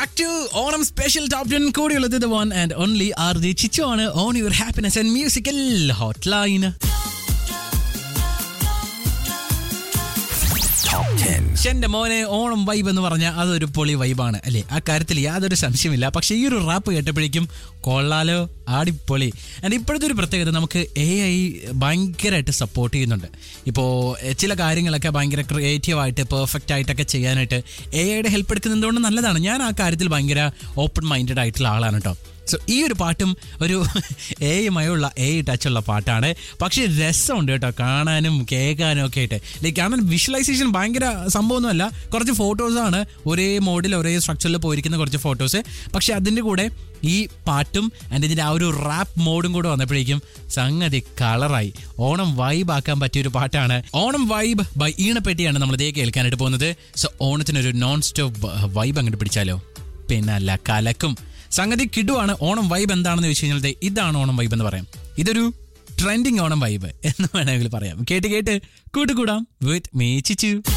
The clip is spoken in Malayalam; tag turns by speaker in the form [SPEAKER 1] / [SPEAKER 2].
[SPEAKER 1] back to Onam special top ten കൂടിയുള്ളത് the one and only R J Chichu ആണ് on your happiness and musical hot line എന്റെ മോനെ ഓണം വൈബ് എന്ന് പറഞ്ഞാൽ അതൊരു പൊളി വൈബാണ് അല്ലേ ആ കാര്യത്തിൽ യാതൊരു സംശയമില്ല പക്ഷേ ഈ ഒരു റാപ്പ് കേട്ടപ്പോഴേക്കും കൊള്ളാലോ ആടിപ്പൊളി ആൻഡ് ഇപ്പോഴത്തെ ഒരു പ്രത്യേകത നമുക്ക് എ ഐ ഭയങ്കരമായിട്ട് സപ്പോർട്ട് ചെയ്യുന്നുണ്ട് ഇപ്പോൾ ചില കാര്യങ്ങളൊക്കെ ഭയങ്കര ക്രിയേറ്റീവായിട്ട് പെർഫെക്റ്റ് ആയിട്ടൊക്കെ ചെയ്യാനായിട്ട് എ ഐയുടെ ഹെൽപ്പ് എടുക്കുന്നതുകൊണ്ട് നല്ലതാണ് ഞാൻ ആ കാര്യത്തിൽ ഭയങ്കര ഓപ്പൺ മൈൻഡഡ് ആയിട്ടുള്ള ആളാണ് കേട്ടോ സോ ഈ ഒരു പാട്ടും ഒരു എയുമായുള്ള എ ടച്ചുള്ള പാട്ടാണ് പക്ഷേ രസമുണ്ട് കേട്ടോ കാണാനും കേൾക്കാനും ഒക്കെ ആയിട്ട് ലൈക്ക് കാരണം വിഷ്വലൈസേഷൻ ഭയങ്കര സംഭവമൊന്നുമല്ല കുറച്ച് ഫോട്ടോസാണ് ഒരേ മോഡിൽ ഒരേ സ്ട്രക്ചറിൽ പോയിരിക്കുന്ന കുറച്ച് ഫോട്ടോസ് പക്ഷേ അതിൻ്റെ കൂടെ ഈ പാട്ടും ആൻഡ് ഇതിൻ്റെ ആ ഒരു റാപ്പ് മോഡും കൂടെ വന്നപ്പോഴേക്കും സംഗതി കളറായി ഓണം വൈബ് ആക്കാൻ പറ്റിയ ഒരു പാട്ടാണ് ഓണം വൈബ് ബൈ ഈണപ്പെട്ടിയാണ് നമ്മൾ ഇതേ കേൾക്കാനായിട്ട് പോകുന്നത് സോ ഓണത്തിനൊരു നോൺ സ്റ്റോപ്പ് വൈബ് അങ്ങോട്ട് പിടിച്ചാലോ പിന്നല്ല കലക്കും സംഗതി കിടുവാണ് ഓണം വൈബ് എന്താണെന്ന് ചോദിച്ചു കഴിഞ്ഞാൽ ദേ ഇതാണ് ഓണം വൈബ് എന്ന് പറയാം ഇതൊരു ട്രെൻഡിങ് ഓണം വൈബ് എന്ന് വേണമെങ്കിൽ പറയാം കേട്ട് കേട്ട് കൂട്ടുകൂടാം വിത്ത് മീ ചിച്ചു